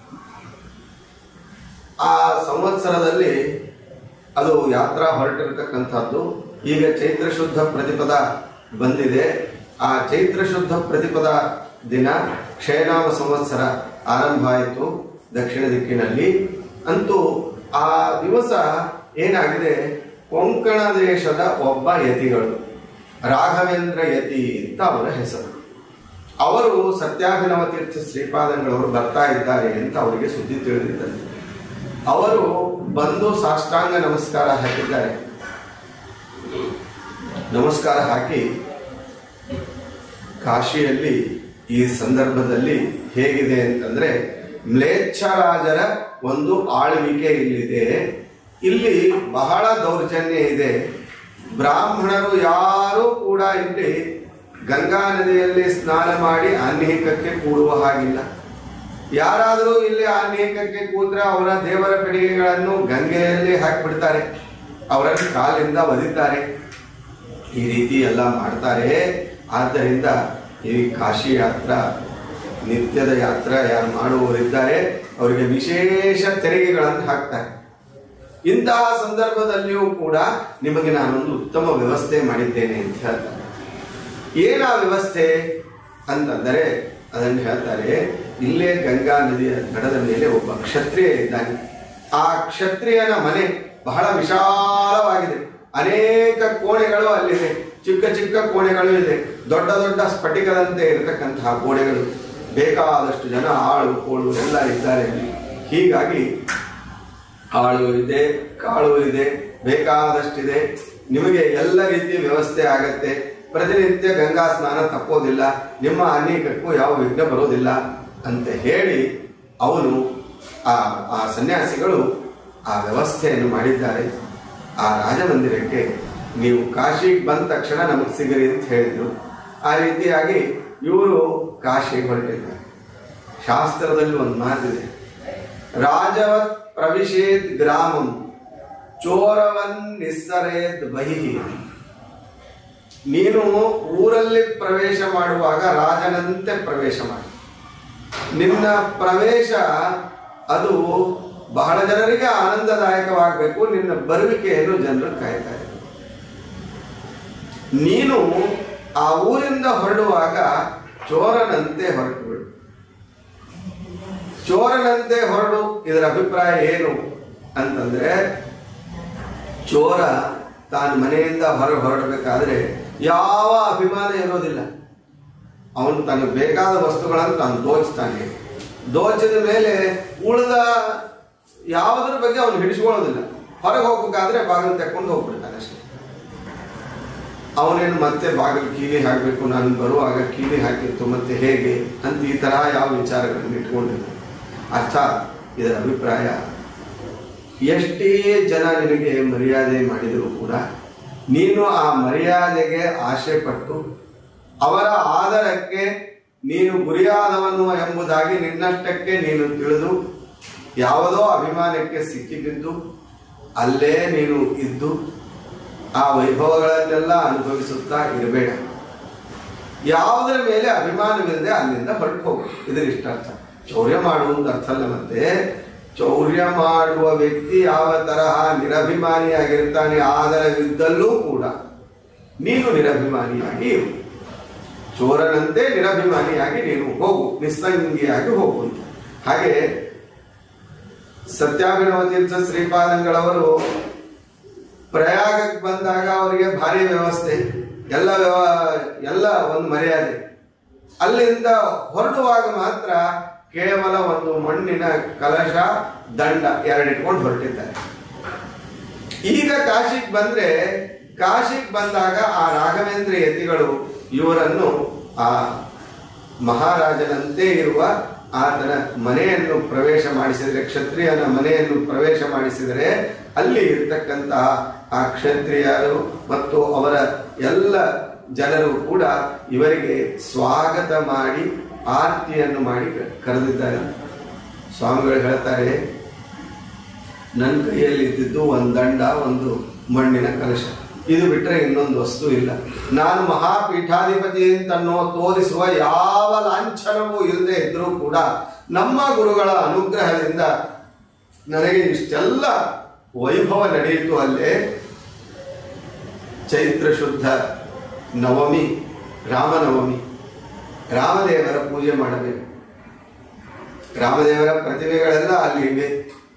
ಆ ಸಂವತ್ಸರದಲ್ಲಿ ಅದು ಯಾತ್ರಾ ಹೊರಟಿರತಕ್ಕಂಥದ್ದು ಈಗ ಚೈತ್ರ ಶುದ್ಧ ಪ್ರತಿಪದ ಬಂದಿದೆ ಆ ಚೈತ್ರ ಶುದ್ಧ ಪ್ರತಿಪದ ದಿನ ಕ್ಷಯನಾಮ ಸಂವತ್ಸರ ಆರಂಭ ಆಯಿತು ದಕ್ಷಿಣ ದಿಕ್ಕಿನಲ್ಲಿ ಅಂತೂ ಆ ದಿವಸ ಏನಾಗಿದೆ ಕೊಂಕಣ ದೇಶದ ಒಬ್ಬ ಯತಿಗಳು ರಾಘವೇಂದ್ರ ಯತಿ ಅಂತ ಅವರ ಹೆಸರು ಅವರು ಸತ್ಯಾಭಿನವ ತೀರ್ಥ ಶ್ರೀಪಾದಂಗಳವರು ಬರ್ತಾ ಇದ್ದಾರೆ ಅಂತ ಅವರಿಗೆ ಸುದ್ದಿ ತಿಳಿದಿದ್ದಾರೆ ಅವರು ಬಂದು ಸಾಷ್ಟಾಂಗ ನಮಸ್ಕಾರ ಹಾಕಿದ್ದಾರೆ ನಮಸ್ಕಾರ ಹಾಕಿ ಕಾಶಿಯಲ್ಲಿ ಈ ಸಂದರ್ಭದಲ್ಲಿ ಹೇಗಿದೆ ಅಂತಂದ್ರೆ ಮ್ಲೇಚ್ಛರಾಜರ ಒಂದು ಆಳ್ವಿಕೆ ಇಲ್ಲಿದೆ ಇಲ್ಲಿ ಬಹಳ ದೌರ್ಜನ್ಯ ಇದೆ ಬ್ರಾಹ್ಮಣರು ಯಾರೂ ಕೂಡ ಇಲ್ಲಿ ಗಂಗಾ ನದಿಯಲ್ಲಿ ಸ್ನಾನ ಮಾಡಿ ಆನ್ಹಿಕಕ್ಕೆ ಕೂಡುವ ಹಾಗಿಲ್ಲ ಯಾರಾದರೂ ಇಲ್ಲಿ ಆನ್ಹಿಕಕ್ಕೆ ಕೂತ್ರೆ ಅವರ ದೇವರ ಕಡೆಗಳನ್ನು ಗಂಗೆಯಲ್ಲಿ ಹಾಕಿಬಿಡ್ತಾರೆ ಅವರನ್ನು ಕಾಲಿಂದ ಒದಿತಾರೆ ಈ ರೀತಿ ಎಲ್ಲ ಮಾಡ್ತಾರೆ ಆದ್ದರಿಂದ ಈ ಕಾಶಿ ಯಾತ್ರಾ ನಿತ್ಯದ ಯಾತ್ರಾ ಯಾರು ಮಾಡುವವರಿದ್ದಾರೆ ಅವರಿಗೆ ವಿಶೇಷ ತೆರಿಗೆಗಳನ್ನು ಹಾಕ್ತಾರೆ ಇಂತಹ ಸಂದರ್ಭದಲ್ಲಿಯೂ ಕೂಡ ನಿಮಗೆ ನಾನೊಂದು ಉತ್ತಮ ವ್ಯವಸ್ಥೆ ಮಾಡಿದ್ದೇನೆ ಅಂತ ಹೇಳ್ತಾರೆ ಏನ ವ್ಯವಸ್ಥೆ ಅಂತಂದರೆ ಅದನ್ನು ಹೇಳ್ತಾರೆ ಇಲ್ಲೇ ಗಂಗಾ ನದಿಯ ದಡದ ಮೇಲೆ ಒಬ್ಬ ಕ್ಷತ್ರಿಯ ಇದ್ದಾನೆ ಆ ಕ್ಷತ್ರಿಯನ ಮನೆ ಬಹಳ ವಿಶಾಲವಾಗಿದೆ ಅನೇಕ ಕೋಣೆಗಳು ಅಲ್ಲಿದೆ ಚಿಕ್ಕ ಚಿಕ್ಕ ಕೋಣೆಗಳು ಇದೆ ದೊಡ್ಡ ದೊಡ್ಡ ಸ್ಫಟಿಕದಂತೆ ಇರತಕ್ಕಂತಹ ಕೋಣೆಗಳು ಬೇಕಾದಷ್ಟು ಜನ ಆಳು ಕೋಳು ಎಲ್ಲ ಇದ್ದಾರೆ ಅಲ್ಲಿ ಹೀಗಾಗಿ ಆಳು ಇದೆ ಕಾಳು ಇದೆ ಬೇಕಾದಷ್ಟಿದೆ ನಿಮಗೆ ಎಲ್ಲ ರೀತಿಯ ವ್ಯವಸ್ಥೆ ಆಗತ್ತೆ ಪ್ರತಿನಿತ್ಯ ಗಂಗಾ ಸ್ನಾನ ತಪ್ಪೋದಿಲ್ಲ ನಿಮ್ಮ ಅನೇಕಕ್ಕೂ ಯಾವ ವಿಘ್ನ ಬರೋದಿಲ್ಲ ಅಂತ ಹೇಳಿ ಅವನು ಆ ಆ ಸನ್ಯಾಸಿಗಳು ಆ ವ್ಯವಸ್ಥೆಯನ್ನು ಮಾಡಿದ್ದಾರೆ ಆ ರಾಜಮಂದಿರಕ್ಕೆ ನೀವು ಕಾಶಿಗೆ ಬಂದ ತಕ್ಷಣ ನಮಗೆ ಸಿಗರಿ ಅಂತ ಹೇಳಿದ್ರು ಆ ರೀತಿಯಾಗಿ ಇವರು ಕಾಶಿಗೆ ಹೊರಟಿದ್ದಾರೆ ಶಾಸ್ತ್ರದಲ್ಲಿ ಒಂದು ಮಾತಿದೆ ರಾಜವತ್ ಪ್ರವಿಶೇದ್ ಗ್ರಾಮಂ ಚೋರವನ್ ನಿಸ್ಸರೇದ್ ಬಹಿ ನೀನು ಊರಲ್ಲಿ ಪ್ರವೇಶ ಮಾಡುವಾಗ ರಾಜನಂತೆ ಪ್ರವೇಶ ಮಾಡಿ ನಿನ್ನ ಪ್ರವೇಶ ಅದು ಬಹಳ ಜನರಿಗೆ ಆನಂದದಾಯಕವಾಗಬೇಕು ನಿನ್ನ ಬರುವಿಕೆಯನ್ನು ಜನರು ಕಾಯ್ತಾ ಇದ್ದಾರೆ ನೀನು ಆ ಊರಿಂದ ಹೊರಡುವಾಗ ಚೋರನಂತೆ ಹೊರಟು ಬಿಡು ಚೋರನಂತೆ ಹೊರಡು ಇದರ ಅಭಿಪ್ರಾಯ ಏನು ಅಂತಂದ್ರೆ ಚೋರ ತಾನು ಮನೆಯಿಂದ ಹೊರ ಹೊರಡಬೇಕಾದ್ರೆ ಯಾವ ಅಭಿಮಾನ ಇರೋದಿಲ್ಲ ಅವನು ತನಗೆ ಬೇಕಾದ ವಸ್ತುಗಳನ್ನು ತಾನು ದೋಚ್ತಾನೆ ದೋಚಿದ ಮೇಲೆ ಉಳಿದ ಯಾವುದ್ರ ಬಗ್ಗೆ ಅವನು ಹಿಡಿಸ್ಕೊಳ್ಳೋದಿಲ್ಲ ಹೊರಗೆ ಹೋಗ್ಬೇಕಾದ್ರೆ ಬಾಗಿಲು ತೆಕ್ಕೊಂಡು ಹೋಗ್ಬಿಡ್ತಾನೆ ಅಷ್ಟೇ ಅವನೇನು ಮತ್ತೆ ಬಾಗಿಲು ಕೀಲಿ ಹಾಕಬೇಕು ನಾನು ಬರುವಾಗ ಕೀಲಿ ಹಾಕಿತ್ತು ಮತ್ತೆ ಹೇಗೆ ಅಂತ ಈ ತರಹ ಯಾವ ವಿಚಾರಗಳನ್ನು ಇಟ್ಕೊಂಡಿಲ್ಲ ಅರ್ಥಾತ್ ಇದರ ಅಭಿಪ್ರಾಯ ಎಷ್ಟೇ ಜನ ನಿನಗೆ ಮರ್ಯಾದೆ ಮಾಡಿದರೂ ಕೂಡ ನೀನು ಆ ಮರ್ಯಾದೆಗೆ ಆಶೆ ಪಟ್ಟು ಅವರ ಆದರಕ್ಕೆ ನೀನು ಗುರಿಯಾದವನು ಎಂಬುದಾಗಿ ನಿನ್ನಷ್ಟಕ್ಕೆ ನೀನು ತಿಳಿದು ಯಾವುದೋ ಅಭಿಮಾನಕ್ಕೆ ಸಿಕ್ಕಿಬಿದ್ದು ಅಲ್ಲೇ ನೀನು ಇದ್ದು ಆ ವೈಭವಗಳನ್ನೆಲ್ಲ ಅನುಭವಿಸುತ್ತಾ ಇರಬೇಡ ಯಾವುದರ ಮೇಲೆ ಅಭಿಮಾನವಿಲ್ಲದೆ ಅಲ್ಲಿಂದ ಹೊರಟು ಹೋಗು ಇದರ ಇಷ್ಟಾರ್ಥ ಚೌರ್ಯ ಮಾಡುವಂತ ಅರ್ಥ ಅಲ್ಲ ಮತ್ತೆ ಚೌರ್ಯ ಮಾಡುವ ವ್ಯಕ್ತಿ ಯಾವ ತರಹ ನಿರಭಿಮಾನಿಯಾಗಿರ್ತಾನೆ ಆದರವಿದ್ದಲ್ಲೂ ಕೂಡ ನೀನು ನಿರಭಿಮಾನಿಯಾಗಿ ಇರು ಚೋರನಂತೆ ನಿರಭಿಮಾನಿಯಾಗಿ ನೀನು ಹೋಗು ನಿಸ್ಸಂಗಿಯಾಗಿ ಹೋಗು ಅಂತ ಹಾಗೆ ಸತ್ಯಾಭಿನವ ತೀರ್ಥ ಶ್ರೀಪಾದಂಗಳವರು ಪ್ರಯಾಗಕ್ಕೆ ಬಂದಾಗ ಅವರಿಗೆ ಭಾರಿ ವ್ಯವಸ್ಥೆ ಎಲ್ಲ ವ್ಯವ ಎಲ್ಲ ಒಂದು ಮರ್ಯಾದೆ ಅಲ್ಲಿಂದ ಹೊರಡುವಾಗ ಮಾತ್ರ ಕೇವಲ ಒಂದು ಮಣ್ಣಿನ ಕಲಶ ದಂಡ ಎರಡು ಇಟ್ಕೊಂಡು ಹೊರಟಿದ್ದಾರೆ ಈಗ ಕಾಶಿಗೆ ಬಂದ್ರೆ ಕಾಶಿಗೆ ಬಂದಾಗ ಆ ರಾಘವೇಂದ್ರ ಯತಿಗಳು ಇವರನ್ನು ಆ ಮಹಾರಾಜನಂತೆ ಇರುವ ಆತನ ಮನೆಯನ್ನು ಪ್ರವೇಶ ಮಾಡಿಸಿದರೆ ಕ್ಷತ್ರಿಯನ ಮನೆಯನ್ನು ಪ್ರವೇಶ ಮಾಡಿಸಿದರೆ ಅಲ್ಲಿ ಇರ್ತಕ್ಕಂತಹ ಆ ಕ್ಷತ್ರಿಯರು ಮತ್ತು ಅವರ ಎಲ್ಲ ಜನರು ಕೂಡ ಇವರಿಗೆ ಸ್ವಾಗತ ಮಾಡಿ ಆರತಿಯನ್ನು ಮಾಡಿ ಕರೆದಿದ್ದಾರೆ ಸ್ವಾಮಿಗಳು ಹೇಳ್ತಾರೆ ನನ್ನ ಕೈಯಲ್ಲಿ ಇದ್ದಿದ್ದು ಒಂದು ದಂಡ ಒಂದು ಮಣ್ಣಿನ ಕಲಶ ಇದು ಬಿಟ್ಟರೆ ಇನ್ನೊಂದು ವಸ್ತು ಇಲ್ಲ ನಾನು ಮಹಾಪೀಠಾಧಿಪತಿ ಅಂತನ್ನೋ ತೋರಿಸುವ ಯಾವ ಲಾಂಛನವೂ ಇಲ್ಲದೆ ಇದ್ರೂ ಕೂಡ ನಮ್ಮ ಗುರುಗಳ ಅನುಗ್ರಹದಿಂದ ನನಗೆ ಇಷ್ಟೆಲ್ಲ ವೈಭವ ನಡೆಯಿತು ಅಲ್ಲೇ ಚೈತ್ರ ಶುದ್ಧ ನವಮಿ ರಾಮನವಮಿ ರಾಮದೇವರ ಪೂಜೆ ಮಾಡಬೇಕು ರಾಮದೇವರ ಪ್ರತಿಮೆಗಳೆಲ್ಲ ಅಲ್ಲಿ ಇವೆ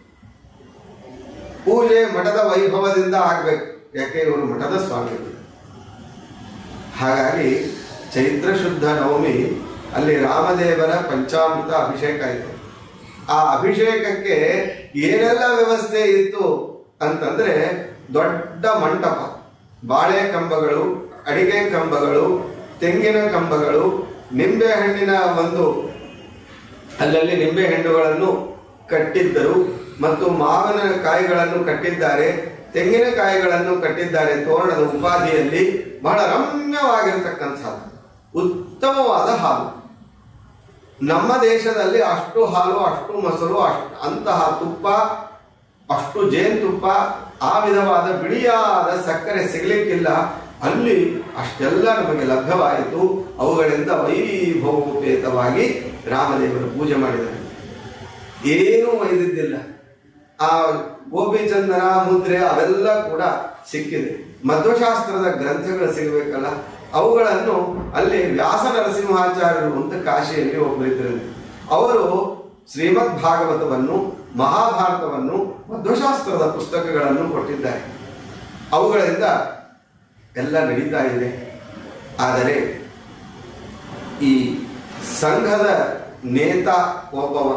ಪೂಜೆ ಮಠದ ವೈಭವದಿಂದ ಆಗ್ಬೇಕು ಯಾಕೆ ಇವರು ಮಠದ ಸ್ವಾಮಿಗಳು ಹಾಗಾಗಿ ಚೈತ್ರ ಶುದ್ಧ ನವಮಿ ಅಲ್ಲಿ ರಾಮದೇವರ ಪಂಚಾಮೃತ ಅಭಿಷೇಕ ಆಯಿತು ಆ ಅಭಿಷೇಕಕ್ಕೆ ಏನೆಲ್ಲ ವ್ಯವಸ್ಥೆ ಇತ್ತು ಅಂತಂದ್ರೆ ದೊಡ್ಡ ಮಂಟಪ ಬಾಳೆ ಕಂಬಗಳು ಅಡಿಕೆ ಕಂಬಗಳು ತೆಂಗಿನ ಕಂಬಗಳು ನಿಂಬೆ ಹಣ್ಣಿನ ಒಂದು ಅಲ್ಲಲ್ಲಿ ನಿಂಬೆ ಹಣ್ಣುಗಳನ್ನು ಕಟ್ಟಿದ್ದರು ಮತ್ತು ಮಾವಿನ ಕಾಯಿಗಳನ್ನು ಕಟ್ಟಿದ್ದಾರೆ ತೆಂಗಿನಕಾಯಿಗಳನ್ನು ಕಟ್ಟಿದ್ದಾರೆ ತೋರಣದ ಉಪಾಧಿಯಲ್ಲಿ ಬಹಳ ರಮ್ಯವಾಗಿರತಕ್ಕಂಥದ್ದು ಉತ್ತಮವಾದ ಹಾಲು ನಮ್ಮ ದೇಶದಲ್ಲಿ ಅಷ್ಟು ಹಾಲು ಅಷ್ಟು ಮೊಸರು ಅಷ್ಟು ಅಂತಹ ತುಪ್ಪ ಅಷ್ಟು ಜೇನುತುಪ್ಪ ಆ ವಿಧವಾದ ಬಿಳಿಯಾದ ಸಕ್ಕರೆ ಸಿಗಲಿಕ್ಕಿಲ್ಲ ಅಲ್ಲಿ ಅಷ್ಟೆಲ್ಲ ನಮಗೆ ಲಭ್ಯವಾಯಿತು ಅವುಗಳಿಂದ ವೈಭವೋಪೇತವಾಗಿ ರಾಮದೇವರು ಪೂಜೆ ಮಾಡಿದರು ಏನೂ ಒಯ್ದಿದ್ದಿಲ್ಲ ಆ ಗೋಪಿಚಂದನ ಮುದ್ರೆ ಅವೆಲ್ಲ ಕೂಡ ಸಿಕ್ಕಿದೆ ಮಧ್ವಶಾಸ್ತ್ರದ ಗ್ರಂಥಗಳು ಸಿಗಬೇಕಲ್ಲ ಅವುಗಳನ್ನು ಅಲ್ಲಿ ವ್ಯಾಸ ನರಸಿಂಹಾಚಾರ್ಯರು ಅಂತ ಕಾಶಿಯಲ್ಲಿ ಒಬ್ಬರಿದ್ದರು ಅವರು ಶ್ರೀಮದ್ ಭಾಗವತವನ್ನು ಮಹಾಭಾರತವನ್ನು ಮಧ್ವಶಾಸ್ತ್ರದ ಪುಸ್ತಕಗಳನ್ನು ಕೊಟ್ಟಿದ್ದಾರೆ ಅವುಗಳಿಂದ ಎಲ್ಲ ನಡೀತಾ ಇದೆ ಆದರೆ ಈ ಸಂಘದ ನೇತ ಒಬ್ಬವ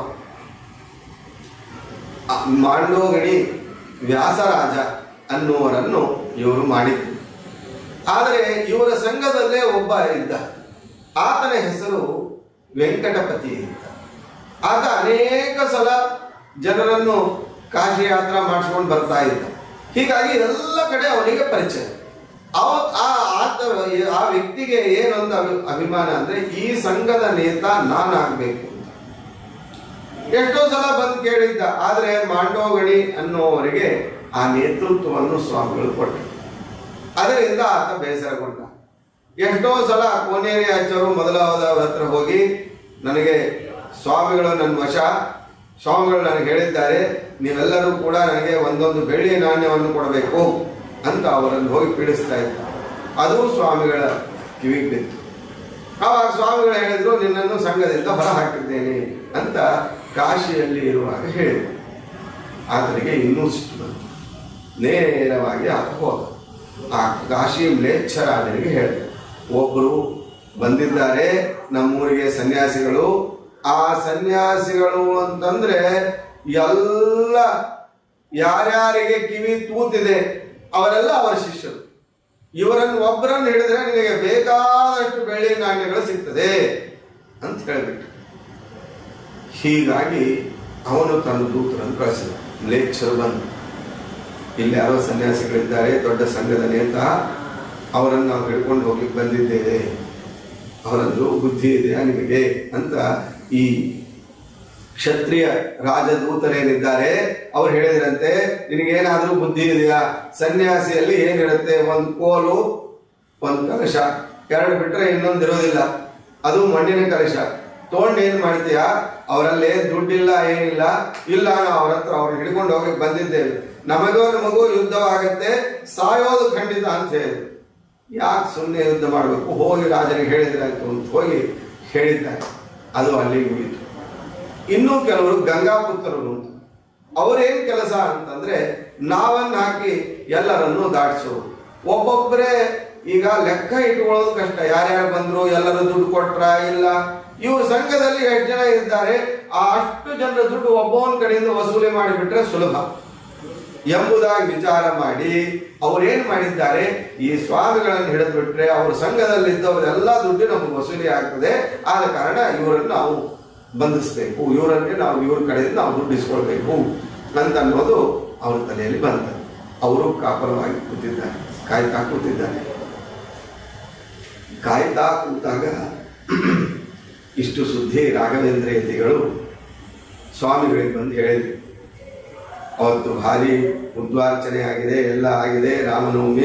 ಆ ಮಾಂಡೋಗಣಿ ವ್ಯಾಸರಾಜ ಅನ್ನುವರನ್ನು ಇವರು ಮಾಡಿದ್ರು ಆದರೆ ಇವರ ಸಂಘದಲ್ಲೇ ಒಬ್ಬ ಇದ್ದ ಆತನ ಹೆಸರು ವೆಂಕಟಪತಿ ಅಂತ ಆತ ಅನೇಕ ಸಲ ಜನರನ್ನು ಕಾಶಿ ಯಾತ್ರಾ ಮಾಡಿಸ್ಕೊಂಡು ಬರ್ತಾ ಇದ್ದ ಹೀಗಾಗಿ ಎಲ್ಲ ಕಡೆ ಅವನಿಗೆ ಪರಿಚಯ ಅವತ್ ಆ ಆತ ಆ ವ್ಯಕ್ತಿಗೆ ಏನೊಂದು ಅಭಿ ಅಭಿಮಾನ ಅಂದ್ರೆ ಈ ಸಂಘದ ನೇತ ನಾನಾಗಬೇಕು ಅಂತ ಎಷ್ಟೋ ಸಲ ಬಂದು ಕೇಳಿದ್ದ ಆದ್ರೆ ಮಾಂಡೋಗಣಿ ಅನ್ನುವವರಿಗೆ ಆ ನೇತೃತ್ವವನ್ನು ಸ್ವಾಮಿಗಳು ಕೊಟ್ಟರು ಅದರಿಂದ ಆತ ಬೇಸರಗೊಂಡ ಎಷ್ಟೋ ಸಲ ಕೋನೇರಿ ಆಚಾರ್ಯರು ಮೊದಲಾದವರ ಹತ್ರ ಹೋಗಿ ನನಗೆ ಸ್ವಾಮಿಗಳು ನನ್ನ ವಶ ಸ್ವಾಮಿಗಳು ನನಗೆ ಹೇಳಿದ್ದಾರೆ ನೀವೆಲ್ಲರೂ ಕೂಡ ನನಗೆ ಒಂದೊಂದು ಬೆಳ್ಳಿ ನಾಣ್ಯವನ್ನು ಕೊಡಬೇಕು ಅಂತ ಅವರನ್ನು ಹೋಗಿ ಪೀಡಿಸ್ತಾ ಇದ್ದ ಅದು ಸ್ವಾಮಿಗಳ ಕಿವಿಗೆ ಬಿತ್ತು ಆವಾಗ ಸ್ವಾಮಿಗಳು ಹೇಳಿದ್ರು ನಿನ್ನನ್ನು ಸಂಘದಿಂದ ಹೊರ ಹಾಕಿದ್ದೇನೆ ಅಂತ ಕಾಶಿಯಲ್ಲಿ ಇರುವಾಗ ಹೇಳಿದರು ಆತನಿಗೆ ಇನ್ನೂ ಸಿಟ್ಟು ಬಂತು ನೇರವಾಗಿ ಆತ ಹೋದ ಆ ಕಾಶಿ ಮ್ಲೇಚ್ಛರಾಜನಿಗೆ ಹೇಳಿದ ಒಬ್ಬರು ಬಂದಿದ್ದಾರೆ ನಮ್ಮೂರಿಗೆ ಸನ್ಯಾಸಿಗಳು ಆ ಸನ್ಯಾಸಿಗಳು ಅಂತಂದ್ರೆ ಎಲ್ಲ ಯಾರ್ಯಾರಿಗೆ ಕಿವಿ ತೂತಿದೆ ಅವರೆಲ್ಲ ಅವರ ಶಿಷ್ಯರು ಇವರನ್ನು ಒಬ್ಬರನ್ನು ಹಿಡಿದ್ರೆ ನಿನಗೆ ಬೇಕಾದಷ್ಟು ಬೆಳ್ಳಿ ನಾಣ್ಯಗಳು ಸಿಗ್ತದೆ ಅಂತ ಹೇಳಿಬಿಟ್ಟು ಹೀಗಾಗಿ ಅವನು ತನ್ನ ದೂತರನ್ನು ಕಳಿಸಿದ ಮ್ಲೇಚ್ಛರು ಬಂದು ಇಲ್ಲಿ ಯಾರೋ ಸನ್ಯಾಸಿಗಳಿದ್ದಾರೆ ದೊಡ್ಡ ಸಂಘದ ನೇತ ಅವರನ್ನು ನಾವು ಹಿಡ್ಕೊಂಡು ಹೋಗ್ಲಿಕ್ಕೆ ಬಂದಿದ್ದೇವೆ ಅವರದ್ದು ಬುದ್ಧಿ ಇದೆಯಾ ನಿಮಗೆ ಅಂತ ಈ ಕ್ಷತ್ರಿಯ ರಾಜದೂತರೇನಿದ್ದಾರೆ ಅವ್ರು ಹೇಳಿದ್ರಂತೆ ನಿನಗೇನಾದ್ರೂ ಬುದ್ಧಿ ಇದೆಯಾ ಸನ್ಯಾಸಿಯಲ್ಲಿ ಏನಿರುತ್ತೆ ಒಂದು ಕೋಲು ಒಂದು ಕಲಶ ಎರಡು ಬಿಟ್ರೆ ಇನ್ನೊಂದು ಇರೋದಿಲ್ಲ ಅದು ಮಣ್ಣಿನ ಕಲಶ ತಗೊಂಡು ಏನ್ ಮಾಡ್ತೀಯಾ ಅವರಲ್ಲಿ ಏನ್ ದುಡ್ಡಿಲ್ಲ ಏನಿಲ್ಲ ಇಲ್ಲ ನಾವು ಅವ್ರ ಹತ್ರ ಅವ್ರನ್ನ ಹಿಡ್ಕೊಂಡು ಹೋಗಕ್ಕೆ ಬಂದಿದ್ದೇವೆ ನಮಗೋ ನಮಗೂ ಯುದ್ಧವಾಗತ್ತೆ ಸಾಯೋದು ಖಂಡಿತ ಅಂತ ಹೇಳಿ ಯಾಕೆ ಸುಮ್ಮನೆ ಯುದ್ಧ ಮಾಡಬೇಕು ಹೋಗಿ ರಾಜನಿಗೆ ಹೇಳಿದ್ರೆ ಆಯ್ತು ಅಂತ ಹೋಗಿ ಹೇಳಿದ್ದಾರೆ ಅದು ಅಲ್ಲಿಗೆ ಮುಗಿತು ಇನ್ನೂ ಕೆಲವರು ಗಂಗಾಪುತ್ರರು ಅಂತ ಅವರೇನ್ ಕೆಲಸ ಅಂತಂದ್ರೆ ನಾವನ್ನ ಹಾಕಿ ಎಲ್ಲರನ್ನೂ ದಾಟಿಸೋರು ಒಬ್ಬೊಬ್ಬರೇ ಈಗ ಲೆಕ್ಕ ಇಟ್ಕೊಳ್ಳೋದು ಕಷ್ಟ ಯಾರ್ಯಾರು ಬಂದ್ರು ಎಲ್ಲರೂ ದುಡ್ಡು ಕೊಟ್ರ ಇಲ್ಲ ಇವ್ರ ಸಂಘದಲ್ಲಿ ಎಷ್ಟು ಜನ ಇದ್ದಾರೆ ಆ ಅಷ್ಟು ಜನರ ದುಡ್ಡು ಒಬ್ಬವನ ಕಡೆಯಿಂದ ವಸೂಲಿ ಮಾಡಿಬಿಟ್ರೆ ಸುಲಭ ಎಂಬುದಾಗಿ ವಿಚಾರ ಮಾಡಿ ಅವ್ರೇನ್ ಮಾಡಿದ್ದಾರೆ ಈ ಸ್ವಾಮಿಗಳನ್ನು ಹಿಡಿದು ಬಿಟ್ರೆ ಅವ್ರ ಸಂಘದಲ್ಲಿದ್ದವರೆಲ್ಲ ದುಡ್ಡು ನಮಗೆ ವಸೂಲಿ ಆಗ್ತದೆ ಆದ ಕಾರಣ ಇವರನ್ನು ನಾವು ಬಂಧಿಸ್ಬೇಕು ಇವರನ್ನೇ ನಾವು ಇವ್ರ ಕಡೆಯಿಂದ ನಾವು ದುಡ್ಡು ಇಸ್ಕೊಳ್ಬೇಕು ಅಂತ ಅನ್ನೋದು ಅವ್ರ ತಲೆಯಲ್ಲಿ ಬಂತು ಅವರು ಕಾಪರವಾಗಿ ಕೂತಿದ್ದಾರೆ ಕಾಯ್ತಾ ಕೂತಿದ್ದಾರೆ ಕಾಯ್ತಾ ಕೂತಾಗ ಇಷ್ಟು ಸುದ್ದಿ ರಾಘವೇಂದ್ರ ಯತಿಗಳು ಸ್ವಾಮಿಗಳಿಗೆ ಬಂದು ಹೇಳಿದ್ರು ಅವತ್ತು ಭಾರಿ ಉದ್ವಾರ್ಚನೆ ಆಗಿದೆ ಎಲ್ಲ ಆಗಿದೆ ರಾಮನವಮಿ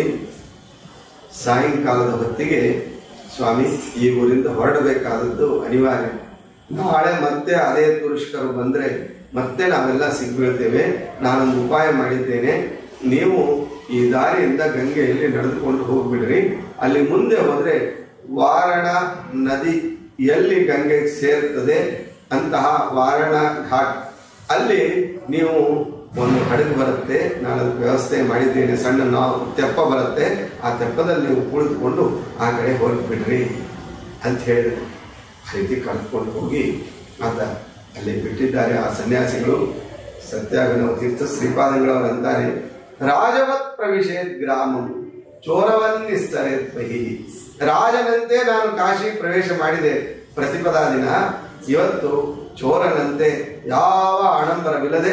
ಸಾಯಂಕಾಲದ ಹೊತ್ತಿಗೆ ಸ್ವಾಮಿ ಈ ಊರಿಂದ ಹೊರಡಬೇಕಾದದ್ದು ಅನಿವಾರ್ಯ ನಾಳೆ ಮತ್ತೆ ಅದೇ ತುರುಷ್ಕರು ಬಂದ್ರೆ ಮತ್ತೆ ನಾವೆಲ್ಲ ಸಿಗ್ಬೀಳ್ತೇವೆ ನಾನೊಂದು ಉಪಾಯ ಮಾಡಿದ್ದೇನೆ ನೀವು ಈ ದಾರಿಯಿಂದ ಗಂಗೆಯಲ್ಲಿ ನಡೆದುಕೊಂಡು ಹೋಗ್ಬಿಡ್ರಿ ಅಲ್ಲಿ ಮುಂದೆ ಹೋದ್ರೆ ವಾರಣ ನದಿ ಎಲ್ಲಿ ಗಂಗೆಗೆ ಸೇರ್ತದೆ ಅಂತಹ ವಾರಣ ಘಾಟ್ ಅಲ್ಲಿ ನೀವು ಒಂದು ಹಡಗು ಬರುತ್ತೆ ನಾನು ಅದಕ್ಕೆ ವ್ಯವಸ್ಥೆ ಮಾಡಿದ್ದೇನೆ ಸಣ್ಣ ನಾವು ತೆಪ್ಪ ಬರುತ್ತೆ ಆ ತೆಪ್ಪದಲ್ಲಿ ನೀವು ಕುಳಿತುಕೊಂಡು ಆ ಕಡೆ ಹೋಗ್ಬಿಡ್ರಿ ಅಂತ ಹೇಳಿದ್ರು ಆ ರೀತಿ ಕರೆದುಕೊಂಡು ಹೋಗಿ ಆತ ಅಲ್ಲಿ ಬಿಟ್ಟಿದ್ದಾರೆ ಆ ಸನ್ಯಾಸಿಗಳು ಸತ್ಯಾಗ್ರಹ ತೀರ್ಥ ಶ್ರೀಪಾದಂಗಳವರು ಅಂತಾರೆ ರಾಜವತ್ ಪ್ರವಿಶೇತ್ ಗ್ರಾಮಂ ಚೋರವನ್ನಿಸ್ತರೆ ಬಹಿ ರಾಜನಂತೆ ನಾನು ಕಾಶಿ ಪ್ರವೇಶ ಮಾಡಿದೆ ಪ್ರತಿಪದಾ ದಿನ ಇವತ್ತು ಚೋರನಂತೆ ಯಾವ ಆಡಂಬರವಿಲ್ಲದೆ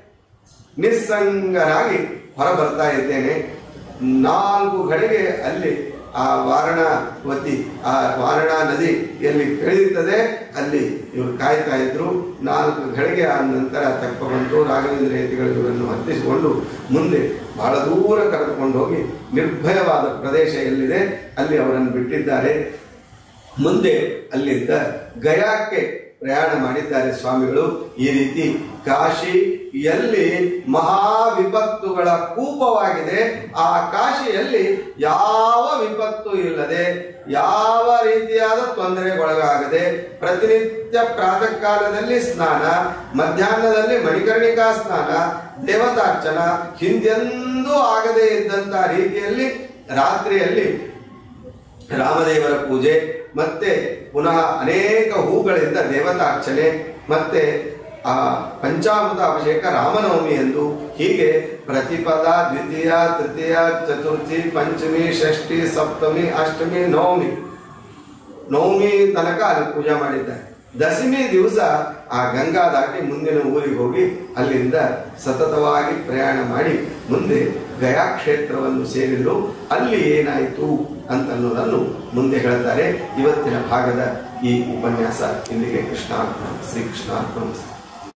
ನಿಸ್ಸಂಗನಾಗಿ ಹೊರ ಬರ್ತಾ ಇದ್ದೇನೆ ನಾಲ್ಕು ಘಳಿಗೆ ಅಲ್ಲಿ ಆ ವಾರಣಾವತಿ ಆ ವಾರಣಾ ನದಿ ಎಲ್ಲಿ ಬೆಳೆಯುತ್ತದೆ ಅಲ್ಲಿ ಇವರು ಕಾಯ್ತಾ ಇದ್ರು ನಾಲ್ಕು ಘಳಿಗೆ ಆದ ನಂತರ ತೆಪ್ಪ ಬಂತು ರಾಘವೇಂದ್ರ ಯತಿಗಳು ಇವರನ್ನು ಹತ್ತಿಸಿಕೊಂಡು ಮುಂದೆ ಬಹಳ ದೂರ ಕರೆದುಕೊಂಡು ಹೋಗಿ ನಿರ್ಭಯವಾದ ಪ್ರದೇಶ ಎಲ್ಲಿದೆ ಅಲ್ಲಿ ಅವರನ್ನು ಬಿಟ್ಟಿದ್ದಾರೆ ಮುಂದೆ ಅಲ್ಲಿಂದ ಗಯಾಕ್ಕೆ ಪ್ರಯಾಣ ಮಾಡಿದ್ದಾರೆ ಸ್ವಾಮಿಗಳು ಈ ರೀತಿ ಕಾಶಿ ಎಲ್ಲಿ ಮಹಾ ವಿಪತ್ತುಗಳ ಕೂಪವಾಗಿದೆ ಆ ಕಾಶಿಯಲ್ಲಿ ಯಾವ ವಿಪತ್ತು ಇಲ್ಲದೆ ಯಾವ ರೀತಿಯಾದ ತೊಂದರೆಗೊಳಗಾಗದೆ ಪ್ರತಿನಿತ್ಯ ಪ್ರಾತಃ ಕಾಲದಲ್ಲಿ ಸ್ನಾನ ಮಧ್ಯಾಹ್ನದಲ್ಲಿ ಮಣಿಕರ್ಣಿಕಾ ಸ್ನಾನ ದೇವತಾರ್ಚನ ಹಿಂದೆಂದೂ ಆಗದೇ ಇದ್ದಂತ ರೀತಿಯಲ್ಲಿ ರಾತ್ರಿಯಲ್ಲಿ ರಾಮದೇವರ ಪೂಜೆ ಮತ್ತೆ ಪುನಃ ಅನೇಕ ಹೂಗಳಿಂದ ದೇವತಾರ್ಚನೆ ಮತ್ತೆ ಆ ಪಂಚಾಮೃತ ಅಭಿಷೇಕ ರಾಮನವಮಿ ಎಂದು ಹೀಗೆ ಪ್ರತಿಪದ ದ್ವಿತೀಯ ತೃತೀಯ ಚತುರ್ಥಿ ಪಂಚಮಿ ಷಷ್ಠಿ ಸಪ್ತಮಿ ಅಷ್ಟಮಿ ನವಮಿ ನವಮಿ ತನಕ ಅಲ್ಲಿ ಪೂಜೆ ಮಾಡಿದ್ದಾರೆ ದಶಮಿ ದಿವಸ ಆ ಗಂಗಾ ದಾಟಿ ಮುಂದಿನ ಊರಿಗೆ ಹೋಗಿ ಅಲ್ಲಿಂದ ಸತತವಾಗಿ ಪ್ರಯಾಣ ಮಾಡಿ ಮುಂದೆ ಗಯಾ ಕ್ಷೇತ್ರವನ್ನು ಸೇರಿದ್ರು ಅಲ್ಲಿ ಏನಾಯಿತು ಅಂತನ್ನೋದನ್ನು ಮುಂದೆ ಹೇಳ್ತಾರೆ ಇವತ್ತಿನ ಭಾಗದ ಈ ಉಪನ್ಯಾಸ ಇಲ್ಲಿಗೆ ಕೃಷ್ಣಾರ್ಪಣ ಶ್ರೀ ಕೃಷ್ಣಾರ್ಪಣ